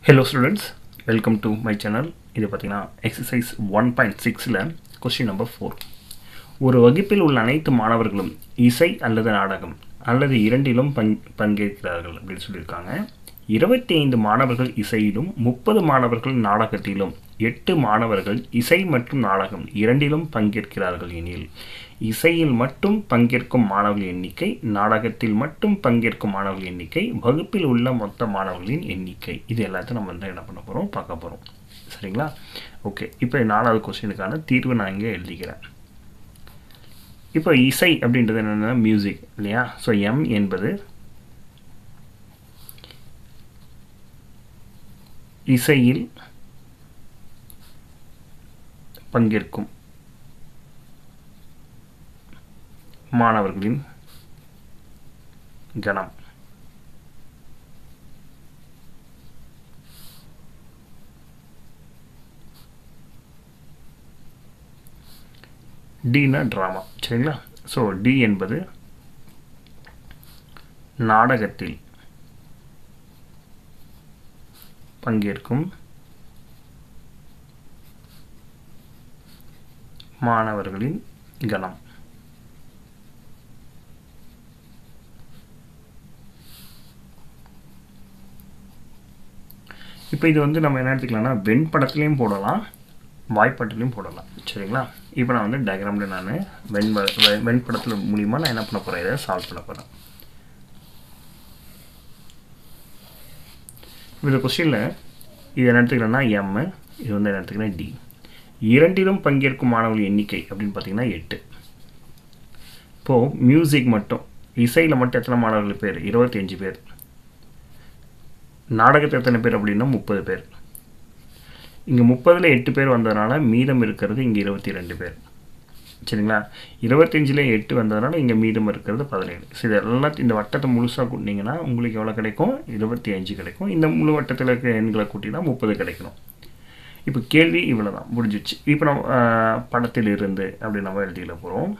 hello students welcome to my channel இது பார்த்தீங்கன்னா exercise one point சிக்ஸில் கொஸ்டின் நம்பர் ஃபோர் ஒரு வகுப்பில் உள்ள அனைத்து மாணவர்களும் இசை அல்லது நாடகம் அல்லது இரண்டிலும் பங் பங்கேற்கிறார்கள் அப்படின்னு சொல்லியிருக்காங்க இருபத்தி ஐந்து மாணவர்கள் இசையிலும் முப்பது மாணவர்கள் நாடகத்திலும் எட்டு மாணவர்கள் இசை மற்றும் நாடகம் இரண்டிலும் பங்கேற்கிறார்கள் எனில் இசையில் மட்டும் பங்கேற்கும் மாணவர்கள் எண்ணிக்கை நாடகத்தில் மட்டும் பங்கேற்கும் மாணவர்கள் எண்ணிக்கை வகுப்பில் உள்ள மொத்த மாணவர்களின் எண்ணிக்கை இது எல்லாத்தையும் நம்ம வந்து என்ன பண்ண போகிறோம் பார்க்க போகிறோம் சரிங்களா ஓகே இப்போ நாலாவது கொஸ்டினுக்கான தீர்வு நான் இங்கே எழுதிக்கிறேன் இப்போ இசை அப்படின்றது என்னென்னா மியூசிக் இல்லையா ஸோ எம் என்பது இசையில் பங்கேற்கும் மாணவர்களின் கணம் டினா ட்ராமா சரிங்களா ஸோ டி என்பது நாடகத்தில் பங்கேற்கும் மாணவர்களின் கணம் இப்போ இது வந்து நம்ம என்ன எடுத்துக்கலாம்னா வெண்படத்துலேயும் போடலாம் வாய்ப்பாட்டிலையும் போடலாம் சரிங்களா இப்போ நான் வந்து டயக்ராமில் நான் வெண் வெண்படத்தில் மூலிமா நான் என்ன பண்ண போகிறேன் இதை சால்வ் பண்ண போகிறேன் இந்த கொஸ்டினில் இது என்ன எடுத்துக்கிறேன்னா எம் இது வந்து என்ன எடுத்துக்கிறேன் டி இரண்டிலும் பங்கேற்கும் மாணவர்கள் எண்ணிக்கை அப்படின்னு பார்த்தீங்கன்னா எட்டு இப்போது மியூசிக் மட்டும் இசையில் மட்டும் எத்தனை மாணவர்கள் பேர் இருபத்தி அஞ்சு பேர் நாடகத்தில் எத்தனை பேர் அப்படின்னா முப்பது பேர் இங்கே முப்பதில் எட்டு பேர் வந்ததுனால மீதம் இருக்கிறது இங்கே இருபத்தி ரெண்டு பேர் சரிங்களா இருபத்தஞ்சில் எட்டு வந்ததுனால இங்கே மீதம் இருக்கிறது பதினேழு ஸோ இது எல்லாத்தையும் இந்த வட்டத்தை முழுசாக கூட்டினீங்கன்னா உங்களுக்கு எவ்வளோ கிடைக்கும் இருபத்தி அஞ்சு கிடைக்கும் இந்த முழு வட்டத்தில் இருக்கிற எண்களை கூட்டினா முப்பது கிடைக்கணும் இப்போ கேள்வி இவ்வளோ தான் முடிஞ்சிச்சு இப்போ நம்ம படத்தில் இருந்து அப்படி நம்ம எழுதியில் போகிறோம்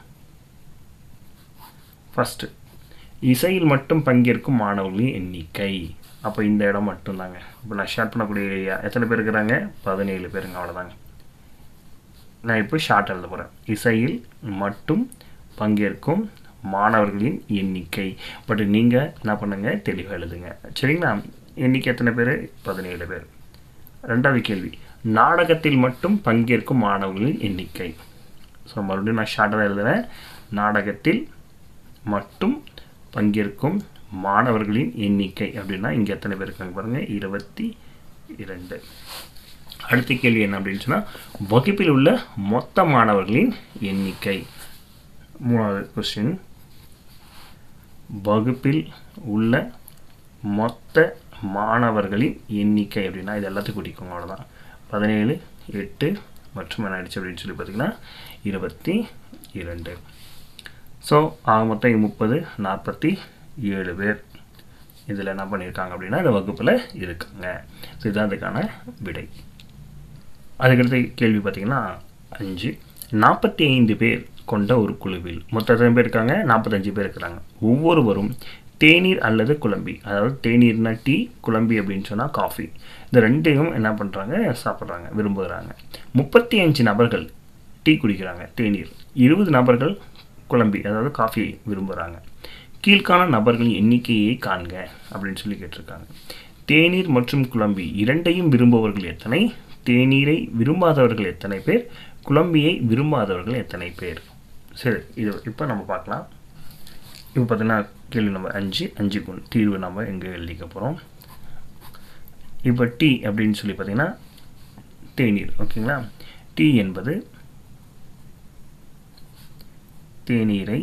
ஃபஸ்ட்டு இசையில் மட்டும் பங்கேற்கும் மாணவர்களின் எண்ணிக்கை அப்போ இந்த இடம் மட்டும்தாங்க இப்போ நான் ஷார்ட் பண்ணக்கூடிய ஏரியா எத்தனை பேர் இருக்கிறாங்க பதினேழு பேருங்க அவ்வளோதாங்க நான் இப்போ ஷார்ட் எழுத போகிறேன் இசையில் மட்டும் பங்கேற்கும் மாணவர்களின் எண்ணிக்கை பட் நீங்கள் என்ன பண்ணுங்கள் தெளிவாக எழுதுங்க சரிங்களா எண்ணிக்கை எத்தனை பேர் பதினேழு பேர் ரெண்டாவது கேள்வி நாடகத்தில் மட்டும் பங்கேற்கும் மாணவர்களின் எண்ணிக்கை ஸோ மறுபடியும் நான் ஷார்ட்டாக எழுதுகிறேன் நாடகத்தில் மட்டும் பங்கேற்கும் மாணவர்களின் எண்ணிக்கை அப்படின்னா இங்கே எத்தனை பேர் இருக்காங்க பாருங்கள் இருபத்தி இரண்டு அடுத்த கேள்வி என்ன அப்படின்னு சொன்னால் வகுப்பில் உள்ள மொத்த மாணவர்களின் எண்ணிக்கை மூணாவது கொஸ்டின் வகுப்பில் உள்ள மொத்த மாணவர்களின் எண்ணிக்கை அப்படின்னா இது எல்லாத்தையும் கூட்டிக்கோங்க அவ்வளோதான் பதினேழு எட்டு மற்றும் என்ன ஆயிடுச்சு அப்படின்னு சொல்லி பார்த்தீங்கன்னா இருபத்தி இரண்டு ஸோ ஆக மொத்தம் முப்பது நாற்பத்தி ஏழு பேர் இதில் என்ன பண்ணியிருக்காங்க அப்படின்னா இந்த வகுப்பில் இருக்காங்க ஸோ இதுதான் அதுக்கான விடை அதுக்கடுத்த கேள்வி பார்த்திங்கன்னா அஞ்சு நாற்பத்தி ஐந்து பேர் கொண்ட ஒரு குழுவில் மொத்தம் எத்தனை பேர் இருக்காங்க நாற்பத்தஞ்சு பேர் இருக்கிறாங்க ஒவ்வொருவரும் தேநீர் அல்லது குழம்பி அதாவது தேநீர்னா டீ குழம்பி அப்படின்னு சொன்னால் காஃபி இந்த ரெண்டையும் என்ன பண்ணுறாங்க சாப்பிட்றாங்க விரும்புகிறாங்க முப்பத்தி அஞ்சு நபர்கள் டீ குடிக்கிறாங்க தேநீர் இருபது நபர்கள் குழம்பி அதாவது காஃபி விரும்புகிறாங்க கீழ்கான நபர்களின் எண்ணிக்கையை காண்க அப்படின்னு சொல்லி கேட்டிருக்காங்க தேநீர் மற்றும் குழம்பி இரண்டையும் விரும்புபவர்கள் எத்தனை தேநீரை விரும்பாதவர்கள் எத்தனை பேர் குழம்பியை விரும்பாதவர்கள் எத்தனை பேர் சரி இது இப்போ நம்ம பார்க்கலாம் இப்போ பார்த்தீங்கன்னா கேள்வி நம்பர் அஞ்சு அஞ்சு குண் தீர்வு நம்ம எங்கே எழுதிக்க போகிறோம் இப்போ டீ அப்படின்னு சொல்லி பார்த்தீங்கன்னா தேநீர் ஓகேங்களா டீ என்பது தேநீரை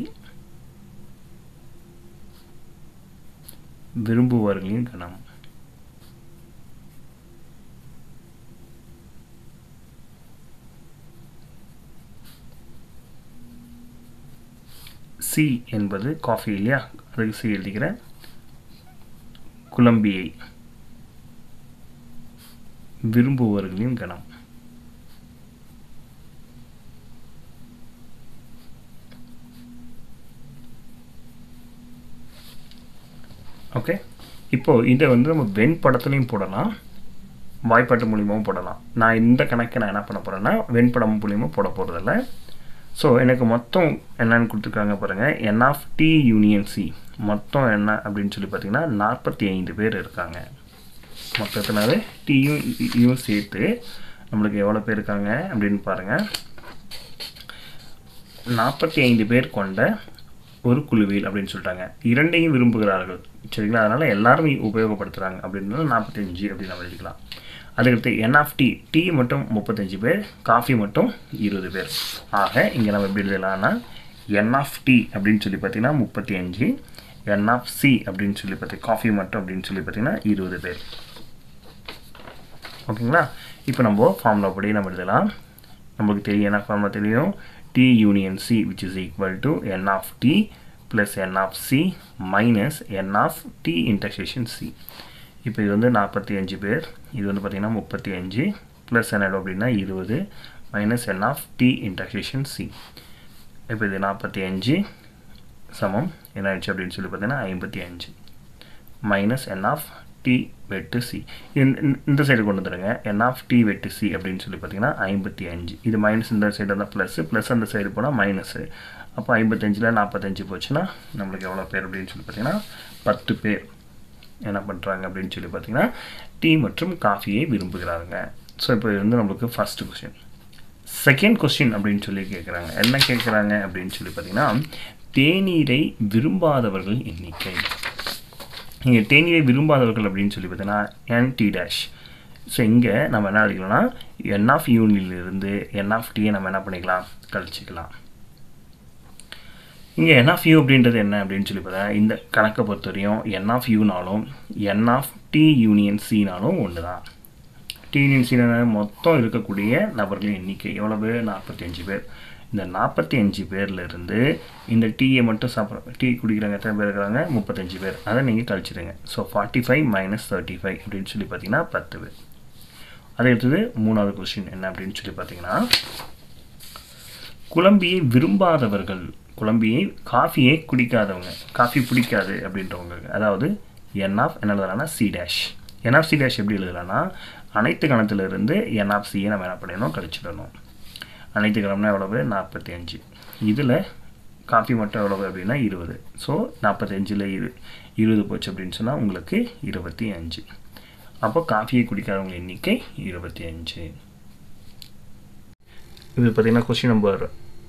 விரும்புபவர்களின் கணம் சி என்பது காஃபி இல்லையா அதுக்கு சி எழுதிக்கிறேன் குழம்பியை விரும்புபவர்களின் கணம் ஓகே இப்போது இதை வந்து நம்ம வெண் படத்துலையும் போடலாம் வாய்ப்பாட்டு மூலியமாகவும் போடலாம் நான் இந்த கணக்கை நான் என்ன பண்ண போகிறேன்னா வெண்படம் மூலியமாக போட போகிறதில்ல ஸோ எனக்கு மொத்தம் என்னன்னு கொடுத்துருக்காங்க பாருங்கள் N of D union C மொத்தம் என்ன அப்படின்னு சொல்லி பார்த்தீங்கன்னா நாற்பத்தி ஐந்து பேர் இருக்காங்க மொத்தத்தினால டியும் யும் சேர்த்து நம்மளுக்கு எவ்வளோ பேர் இருக்காங்க அப்படின்னு பாருங்கள் நாற்பத்தி ஐந்து பேர் கொண்ட ஒரு குழுவில் அப்படின்னு சொல்லிட்டாங்க இரண்டையும் விரும்புகிறார்கள் சரிங்களா அதனால் எல்லாரும் உபயோகப்படுத்துகிறாங்க அப்படின்றது நாற்பத்தஞ்சு அப்படின்னு நம்ம எழுதிக்கலாம் அதுக்கடுத்து என் ஆஃப் டி டீ மட்டும் முப்பத்தஞ்சு பேர் காஃபி மட்டும் இருபது பேர் ஆக இங்கே நம்ம எப்படி எழுதலாம்னா என் ஆஃப் டி அப்படின்னு சொல்லி பார்த்தீங்கன்னா முப்பத்தி அஞ்சு என் ஆஃப் சி அப்படின்னு சொல்லி பார்த்தி காஃபி மட்டும் அப்படின்னு சொல்லி பார்த்தீங்கன்னா இருபது பேர் ஓகேங்களா இப்போ நம்ம ஃபார்முலா படி நம்ம எழுதலாம் நமக்கு தெரியும் என்ன ஃபார்முலா தெரியும் D union C which is equal to N of D plus N of C minus N of D intersection C இப்போ இது வந்து நாற்பத்தி அஞ்சு பேர் இது வந்து பார்த்திங்கன்னா முப்பத்தி அஞ்சு ப்ளஸ் என்ன அப்படின்னா இருபது minus N of D intersection C இப்போ இது நாற்பத்தி அஞ்சு சமம் என்ன ஆயிடுச்சு அப்படின்னு சொல்லி பார்த்தீங்கன்னா ஐம்பத்தி அஞ்சு மைனஸ் என் ஆஃப் டி வெட்டு சி இந்த சைடு கொண்டு வந்துடுங்க என் ஆஃப் டி வெட்டு சி அப்படின்னு சொல்லி பார்த்தீங்கன்னா ஐம்பத்தி அஞ்சு இது மைனஸ் இந்த சைடு தான் ப்ளஸ்ஸு ப்ளஸ் அந்த சைடு போனால் மைனஸு அப்போ ஐம்பத்தஞ்சில் நாற்பத்தஞ்சு போச்சுன்னா நம்மளுக்கு எவ்வளோ பேர் அப்படின்னு சொல்லி பார்த்தீங்கன்னா பத்து பேர் என்ன பண்ணுறாங்க அப்படின்னு சொல்லி பார்த்தீங்கன்னா டீ மற்றும் காஃபியை விரும்புகிறாங்க ஸோ இப்போ இது வந்து நம்மளுக்கு ஃபஸ்ட்டு கொஸ்டின் செகண்ட் கொஸ்டின் அப்படின்னு சொல்லி கேட்குறாங்க என்ன கேட்குறாங்க அப்படின்னு சொல்லி பார்த்தீங்கன்னா தேநீரை விரும்பாதவர்கள் எண்ணிக்கை இங்கே தேநீரை விரும்பாதவர்கள் அப்படின்னு சொல்லி பார்த்தீங்கன்னா என் டி டேஷ் ஸோ இங்கே நம்ம என்ன அடிக்கலாம்னா என் ஆஃப் யூனிலிருந்து என் ஆஃப் டியை நம்ம என்ன பண்ணிக்கலாம் கழிச்சிக்கலாம் இங்கே என் ஆஃப் யூ அப்படின்றது என்ன அப்படின்னு சொல்லி பார்த்தா இந்த கணக்கை பொறுத்தவரையும் என் ஆஃப் யூனாலும் என் ஆஃப் டி யூனியன் சினாலும் ஒன்று தான் டி யூனியன் சின மொத்தம் இருக்கக்கூடிய நபர்களின் எண்ணிக்கை எவ்வளவு நாற்பத்தஞ்சு பேர் இந்த நாற்பத்தி அஞ்சு பேரில் இருந்து இந்த டீயை மட்டும் சாப்பிட்ற டீ குடிக்கிறவங்க எத்தனை பேர் இருக்கிறாங்க முப்பத்தஞ்சு பேர் அதை நீங்கள் கழிச்சிடுங்க so forty five minus thirty five அப்படின்னு சொல்லி பார்த்தீங்கன்னா பத்து பேர் அதை அடுத்தது மூணாவது கொஸ்டின் என்ன அப்படின்னு சொல்லி பார்த்தீங்கன்னா குழம்பியை விரும்பாதவர்கள் குழம்பியை காஃபியை குடிக்காதவங்க காஃபி பிடிக்காது அப்படின்றவங்க அதாவது என் ஆஃப் என்ன எழுதலாம்னா C dash N of C dash எப்படி எழுதலாம்னா அனைத்து கணத்திலிருந்து என் ஆஃப் சியை நம்ம என்ன பண்ணிடணும் கழிச்சிடணும் அனைத்து கிராம்னா எவ்வளவு நாற்பத்தி அஞ்சு இதில் காஃபி மட்டும் எவ்வளவு அப்படின்னா இருபது ஸோ நாற்பத்தஞ்சில் இரு இருபது போச்சு அப்படின்னு சொன்னால் உங்களுக்கு இருபத்தி அஞ்சு அப்போ காஃபியை குடிக்காதவங்க எண்ணிக்கை இருபத்தி அஞ்சு இது பார்த்திங்கன்னா கொஸ்டின் நம்பர்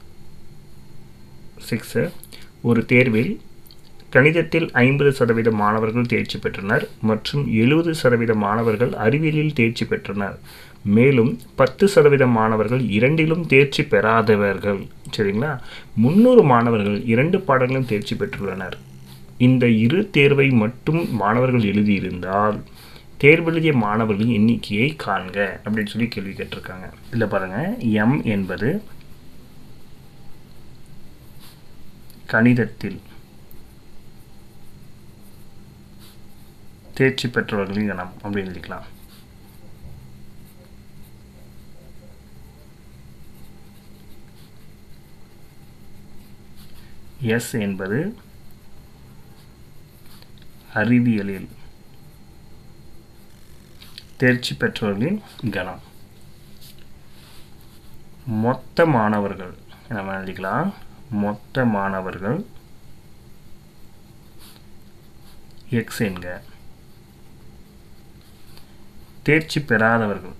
சிக்ஸு ஒரு தேர்வில் கணிதத்தில் ஐம்பது சதவீத மாணவர்கள் தேர்ச்சி பெற்றனர் மற்றும் எழுபது சதவீத மாணவர்கள் அறிவியலில் தேர்ச்சி பெற்றனர் மேலும் பத்து சதவீத மாணவர்கள் இரண்டிலும் தேர்ச்சி பெறாதவர்கள் சரிங்களா முந்நூறு மாணவர்கள் இரண்டு பாடங்களும் தேர்ச்சி பெற்றுள்ளனர் இந்த இரு தேர்வை மட்டும் மாணவர்கள் எழுதியிருந்தால் தேர்வெழுதிய மாணவர்களின் எண்ணிக்கையை காண்க அப்படின்னு சொல்லி கேள்வி கேட்டிருக்காங்க இல்லை பாருங்கள் எம் என்பது கணிதத்தில் தேர்ச்சி பெற்றவர்களின் கணம் அப்படின்னு எழுதிக்கலாம் எஸ் என்பது அறிவியலில் தேர்ச்சி பெற்றவர்களின் கணம் மொத்த மாணவர்கள் நம்ம எழுதிக்கலாம் மொத்த மாணவர்கள் எக்ஸ் என்க தேர்ச்சி பெறாதவர்கள்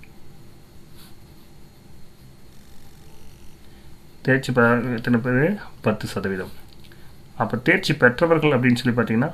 தேர்ச்சி பெற எத்தனை பேர் பத்து சதவீதம் அப்போ தேர்ச்சி பெற்றவர்கள் அப்படின்னு சொல்லி பார்த்தீங்கன்னா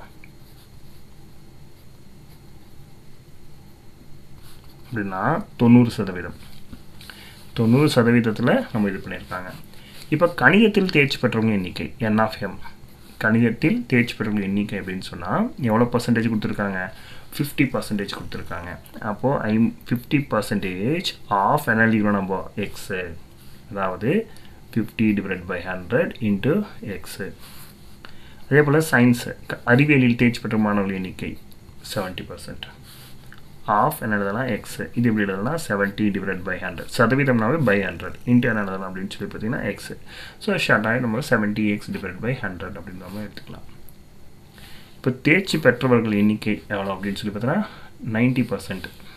அப்படின்னா தொண்ணூறு சதவீதம் தொண்ணூறு சதவீதத்தில் நம்ம இது பண்ணியிருக்காங்க இப்போ கணிதத்தில் தேர்ச்சி பெற்றவங்க எண்ணிக்கை என் ஆஃப் எம் கணிதத்தில் தேர்ச்சி பெற்றவங்க எண்ணிக்கை அப்படின்னு சொன்னால் எவ்வளோ பர்சன்டேஜ் கொடுத்துருக்காங்க ஃபிஃப்டி பர்சன்டேஜ் கொடுத்துருக்காங்க அப்போது ஐ ஃபிஃப்டி பர்சன்டேஜ் ஆஃப் என்ன நம்ம எக்ஸு அதாவது fifty divide by hundred into X அதே போல் சயின்ஸு அறிவியலில் தேர்ச்சி பெற்ற மாணவர்கள் எண்ணிக்கை செவன்ட்டி பர்சன்ட் ஆஃப் என்ன எழுதலாம் எக்ஸ் இது எப்படி எழுதலாம் செவன்ட்டி டிவைட் பை ஹண்ட்ரட் சதவீதம்னாவே பை ஹண்ட்ரட் இன்ட்டு என்ன எழுதலாம் அப்படின்னு சொல்லி பார்த்தீங்கன்னா எக்ஸ் ஸோ ஷார்ட்டாக நம்ம seventy X divide by hundred அப்படின்ற மாதிரி எடுத்துக்கலாம் இப்போ தேர்ச்சி பெற்றவர்கள் எண்ணிக்கை எவ்வளோ அப்படின்னு சொல்லி பார்த்தீங்கன்னா நைன்ட்டி பர்சன்ட்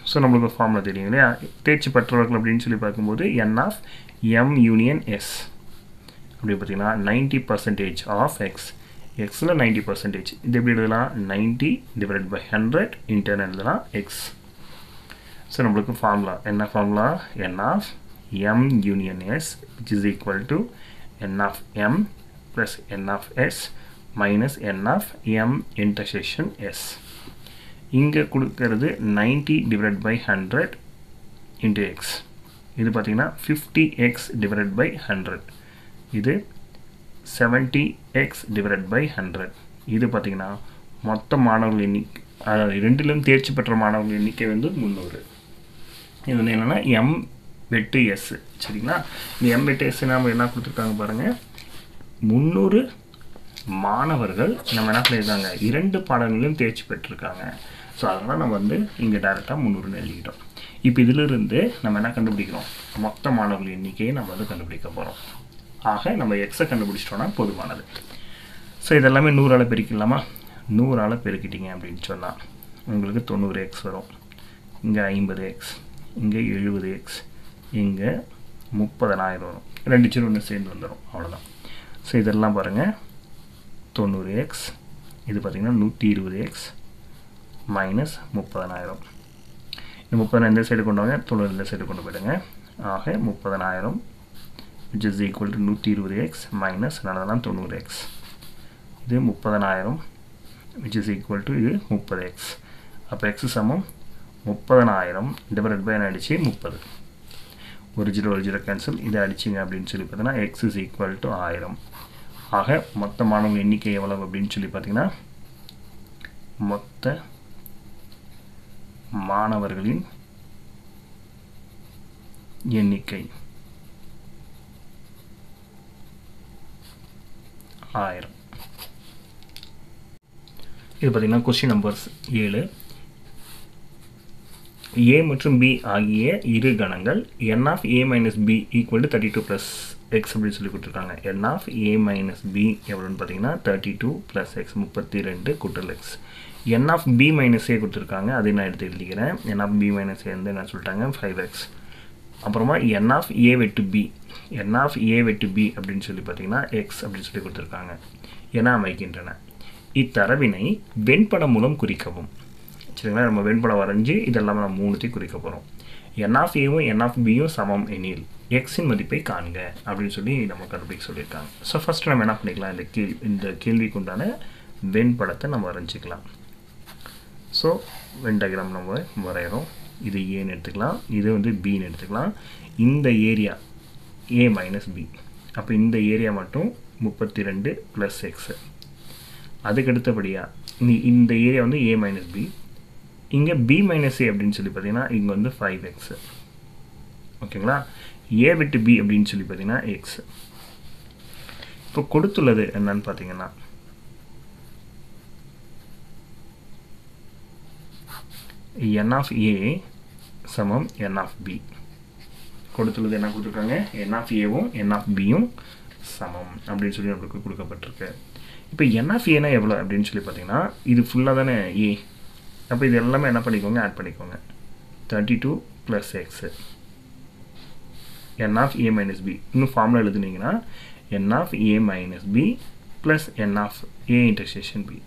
ஸோ நம்மளுக்கு ஃபார்முலா தெரியும் இல்லையா தேர்ச்சி பெற்றவர்கள் அப்படின்னு சொல்லி பார்க்கும்போது N of M union S அப்படி பார்த்தீங்கன்னா நைன்ட்டி பர்சன்டேஜ் ஆஃப் எக்ஸ் எக்ஸில் நைன்ட்டி பர்சன்டேஜ் இது எப்படி எழுதலாம் ninety divide by hundred into எழுதலாம் எக்ஸ் ஸோ நம்மளுக்கு ஃபார்முலா என்ன formula N of M union S which is equal to N of M plus N of S minus N of M intersection S இங்கே கொடுக்கறது ninety divide by hundred into X இது பார்த்தீங்கன்னா fifty X divide by hundred இது seventy X divide by hundred இது பார்த்தீங்கன்னா மொத்த மாணவர்கள் எண்ணிக்கை அதாவது ரெண்டிலும் தேர்ச்சி பெற்ற மாணவர்கள் எண்ணிக்கை வந்து முந்நூறு இது வந்து என்னென்னா எம் வெட்டு எஸ் சரிங்களா இந்த எம் வெட்டு எஸ் நம்ம என்ன கொடுத்துருக்காங்க பாருங்கள் முந்நூறு மாணவர்கள் நம்ம என்ன பண்ணியிருக்காங்க இரண்டு பாடங்களிலும் தேர்ச்சி பெற்றிருக்காங்க ஸோ அதனால் நம்ம வந்து இங்கே டேரெக்டாக முந்நூறுன்னு எழுதிக்கிட்டோம் இப்போ இதிலிருந்து நம்ம என்ன கண்டுபிடிக்கிறோம் மொத்த மாணவர்கள் எண்ணிக்கையை நம்ம வந்து கண்டுபிடிக்க போகிறோம் ஆக நம்ம எக்ஸை கண்டுபிடிச்சிட்டோன்னா போதுமானது ஸோ இதெல்லாமே நூறால் பெருக்கிடலாமா நூறால் பெருக்கிட்டீங்க அப்படின்னு சொன்னால் உங்களுக்கு தொண்ணூறு எக்ஸ் வரும் இங்கே ஐம்பது எக்ஸ் இங்கே எழுபது எக்ஸ் இங்கே முப்பதனாயிரம் வரும் ரெண்டு சிறு ஒன்று சேர்ந்து வந்துடும் அவ்வளோதான் ஸோ இதெல்லாம் பாருங்கள் தொண்ணூறு எக்ஸ் இது பார்த்திங்கன்னா நூற்றி இருபது எக்ஸ் மைனஸ் முப்பதனாயிரம் இந்த முப்பதனாயிரம் இந்த சைடு கொண்டு வாங்க தொண்ணூறு இந்த சைடு கொண்டு போயிடுங்க ஆக முப்பதனாயிரம் விச் இஸ் ஈக்குவல் டு நூற்றி இருபது எக்ஸ் மைனஸ் நல்லதெல்லாம் தொண்ணூறு எக்ஸ் இது முப்பதனாயிரம் விச் இஸ் ஈக்குவல் டு இது முப்பது எக்ஸ் அப்போ எக்ஸ் சமம் முப்பதனாயிரம் டிவைட் பை அடிச்சு முப்பது ஒரு ஜீரோ ஒரு ஜீரோ கேன்சல் இதை அடிச்சிங்க அப்படின்னு சொல்லி பார்த்தீங்கன்னா எக்ஸ் இஸ் ஈக்குவல் டு ஆயிரம் ஆக மொத்த மாணவர்கள் எண்ணிக்கை எவ்வளவு அப்படின்னு சொல்லி பார்த்தீங்கன்னா மொத்த மாணவர்களின் எண்ணிக்கை ஆயிரம் இது பார்த்தீங்கன்னா கொஸ்டின் நம்பர்ஸ் ஏழு ஏ மற்றும் பி ஆகிய இரு கணங்கள் n of A minus B equal to thirty two plus x அப்படின்னு சொல்லி கொடுத்துருக்காங்க n of A minus B எவ்வளோன்னு பார்த்தீங்கன்னா தேர்ட்டி டூ ப்ளஸ் எக்ஸ் முப்பத்தி ரெண்டு கூட்டல் x n of B minus A கொடுத்துருக்காங்க அதை நான் எடுத்து எழுதிக்கிறேன் n of B minus A வந்து என்ன சொல்லிட்டாங்க ஃபைவ் எக்ஸ் அப்புறமா என் ஆஃப் ஏ வெட்டு பி என் ஆஃப் ஏ வெட்டு பி அப்படின்னு சொல்லி பார்த்தீங்கன்னா எக்ஸ் அப்படின்னு சொல்லி கொடுத்துருக்காங்க என அமைக்கின்றன இத்தரவினை வெண்படம் மூலம் குறிக்கவும் சரிங்களா நம்ம வெண்படம் வரைஞ்சி இதெல்லாம் நம்ம மூணுத்தையும் குறிக்க போகிறோம் என் ஆஃப் ஏவும் என் ஆஃப் பியும் சமம் எனில் எக்ஸின் மதிப்பை காண்க அப்படின்னு சொல்லி நம்ம கண்டுபிடிக்க சொல்லியிருக்காங்க ஸோ ஃபஸ்ட்டு நம்ம என்ன பண்ணிக்கலாம் இந்த கேள்வி இந்த கேள்விக்கு உண்டான வெண்படத்தை நம்ம வரைஞ்சிக்கலாம் ஸோ வென் டயக்ராம் நம்ம வரைகிறோம் இது ஏன்னு எடுத்துக்கலாம் இது வந்து பின்னு எடுத்துக்கலாம் இந்த ஏரியா ஏ மைனஸ் பி அப்போ இந்த ஏரியா மட்டும் முப்பத்தி ரெண்டு ப்ளஸ் எக்ஸு அதுக்கு அடுத்தபடியாக நீ இந்த ஏரியா வந்து ஏ மைனஸ் பி இங்கே பி மைனஸ் ஏ அப்படின்னு சொல்லி பார்த்தீங்கன்னா இங்கே வந்து ஃபைவ் எக்ஸு ஓகேங்களா ஏ விட்டு பி அப்படின்னு சொல்லி பார்த்தீங்கன்னா எக்ஸ் இப்போ கொடுத்துள்ளது என்னன்னு பார்த்தீங்கன்னா என் ஆஃப் ஏ சமம் என் ஆஃப் பி கொடுத்துள்ளது என்ன கொடுத்துருக்காங்க என் ஆஃப் ஏவும் என் ஆஃப் பியும் சமம் அப்படின்னு சொல்லி நம்மளுக்கு கொடுக்கப்பட்டிருக்கு இப்போ என் ஆஃப் ஏனா எவ்வளோ அப்படின்னு சொல்லி பார்த்தீங்கன்னா இது ஃபுல்லாக தானே ஏ அப்போ இது எல்லாமே என்ன பண்ணிக்கோங்க ஆட் பண்ணிக்கோங்க thirty two plus x n of A minus B இன்னும் ஃபார்முலா எழுதுனீங்கன்னா n of A minus B plus N of A intersection B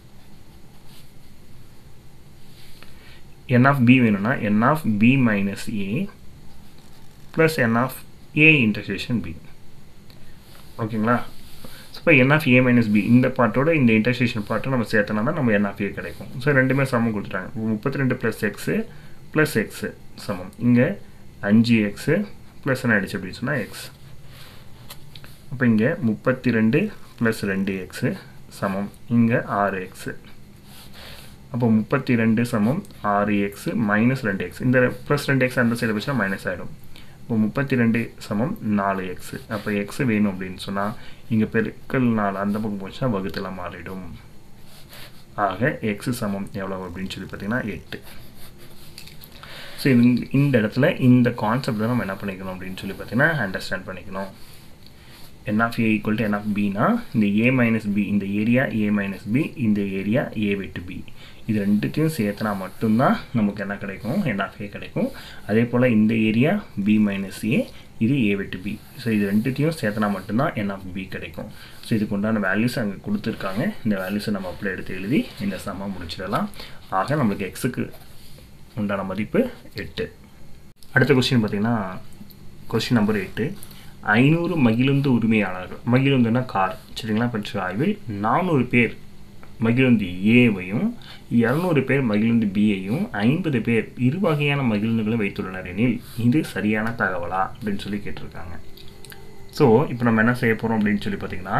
n of B வேணும்னா n of B minus A plus N of A intersection B ஓகேங்களா so இப்போ n of A minus B இந்த பார்ட்டோட இந்த intersection பார்ட்டை நம்ம சேர்த்தனா தான் நம்ம என் ஆஃப் ஏ கிடைக்கும் ஸோ ரெண்டுமே சமம் கொடுத்துட்டாங்க முப்பத்தி ரெண்டு ப்ளஸ் எக்ஸு ப்ளஸ் எக்ஸு சமம் இங்கே அஞ்சு எக்ஸு ப்ளஸ் என்ன ஆயிடுச்சு அப்படின்னு சொன்னால் எக்ஸ் அப்போ இங்கே முப்பத்தி ரெண்டு ப்ளஸ் ரெண்டு எக்ஸு சமம் இங்கே ஆறு எக்ஸு அப்போ முப்பத்தி ரெண்டு சமம் ஆறு எக்ஸு மைனஸ் ரெண்டு எக்ஸ் இந்த ப்ளஸ் ரெண்டு எக்ஸ் அந்த சைடு வச்சுன்னா மைனஸ் ஆகிடும் இப்போ முப்பத்தி ரெண்டு சமம் நாலு எக்ஸு அப்போ எக்ஸு வேணும் அப்படின்னு சொன்னால் இங்கே பெருக்கல் நாலு அந்த பக்கம் போச்சுன்னா வகுத்தில் மாறிடும் ஆக எக்ஸு சமம் எவ்வளோ அப்படின்னு சொல்லி பார்த்தீங்கன்னா எட்டு ஸோ இது இந்த இடத்துல இந்த கான்செப்ட் தான் நம்ம என்ன பண்ணிக்கணும் அப்படின்னு சொல்லி பார்த்தீங்கன்னா அண்டர்ஸ்டாண்ட் பண்ணிக்கணும் n of A equal to N of பினா இந்த ஏ மைனஸ் பி இந்த ஏரியா ஏ மைனஸ் பி இந்த ஏரியா ஏ விட்டு பி இது ரெண்டுத்தையும் சேர்த்துனா மட்டும்தான் நமக்கு என்ன கிடைக்கும் என் ஆஃப் ஏ கிடைக்கும் அதே போல் இந்த ஏரியா பி மைனஸ் ஏ இது ஏ விட்டு பி ஸோ இது ரெண்டுத்தையும் சேர்த்தனா மட்டும்தான் என் ஆஃப் பி கிடைக்கும் ஸோ இதுக்கு உண்டான வேல்யூஸ் அங்கே கொடுத்துருக்காங்க இந்த வேல்யூஸை நம்ம அப்படியே எடுத்து எழுதி இந்த சம்மா முடிச்சிடலாம் ஆக நம்மளுக்கு எக்ஸுக்கு உண்டான மதிப்பு எட்டு அடுத்த கொஸ்டின் பார்த்தீங்கன்னா கொஸ்டின் நம்பர் எட்டு ஐநூறு மகிழுந்து உரிமையாளர்கள் மகிழுந்துன்னா கார் சரிங்களா பற்றி ஆய்வில் நானூறு பேர் மகிழுந்து ஏவையும் இரநூறு பேர் மகிழுந்து பியையும் ஐம்பது பேர் இரு வகையான மகிழுந்துகளை வைத்துள்ளனர் எனில் இது சரியான தகவலா அப்படின்னு சொல்லி கேட்டிருக்காங்க ஸோ இப்போ நம்ம என்ன செய்ய போகிறோம் அப்படின்னு சொல்லி பார்த்தீங்கன்னா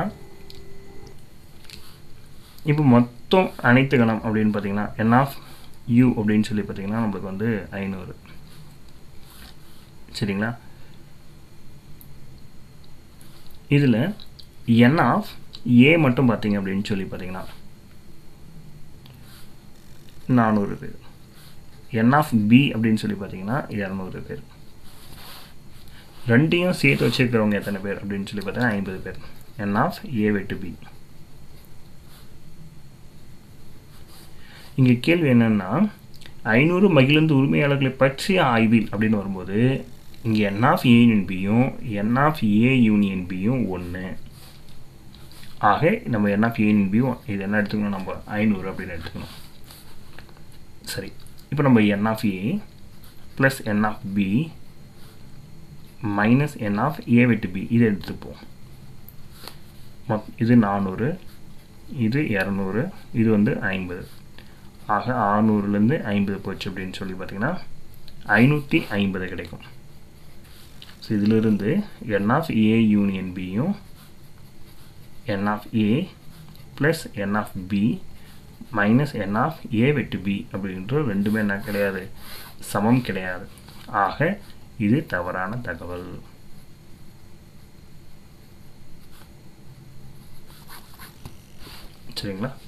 இப்போ மொத்தம் அனைத்து கணம் அப்படின்னு பார்த்தீங்கன்னா என் ஆஃப் யூ அப்படின்னு சொல்லி பார்த்தீங்கன்னா நம்மளுக்கு வந்து ஐநூறு சரிங்களா இதில் என் ஆஃப் ஏ மட்டும் பார்த்தீங்க அப்படின்னு சொல்லி பார்த்தீங்கன்னா நானூறு பேர் என் ஆஃப் பி அப்படின்னு சொல்லி பார்த்தீங்கன்னா இரநூறு பேர் ரெண்டையும் சேர்த்து வச்சுருக்கிறவங்க எத்தனை பேர் அப்படின்னு சொல்லி பார்த்தீங்கன்னா ஐம்பது பேர் என் ஆஃப் ஏ வெட்டு பி இங்கே கேள்வி என்னென்னா ஐநூறு மகிழ்ந்து உரிமையாளர்களை பற்றிய ஆய்வில் அப்படின்னு வரும்போது இங்கே என் ஆஃப் ஏ யூனியன் பியும் என் ஆஃப் ஏ யூனியன் பியும் ஒன்று ஆக நம்ம என் ஆஃப் ஏ யூனியன் பியும் இது என்ன எடுத்துக்கணும் நம்ம ஐநூறு அப்படின்னு எடுத்துக்கணும் சரி இப்போ நம்ம n of A plus N of B minus N of A விட்டு பி இதை எடுத்துப்போம் மொத் இது நானூறு இது இரநூறு இது வந்து ஐம்பது ஆக ஆறுநூறுலேருந்து ஐம்பது போச்சு அப்படின்னு சொல்லி பார்த்தீங்கன்னா ஐநூற்றி ஐம்பது கிடைக்கும் ஸோ இதிலிருந்து என் ஆஃப் ஏ யூனியன் பியும் n of A plus N of B minus N of A வெட்டு பி அப்படின்ற ரெண்டுமே என்ன கிடையாது சமம் கிடையாது ஆக இது தவறான தகவல் சரிங்களா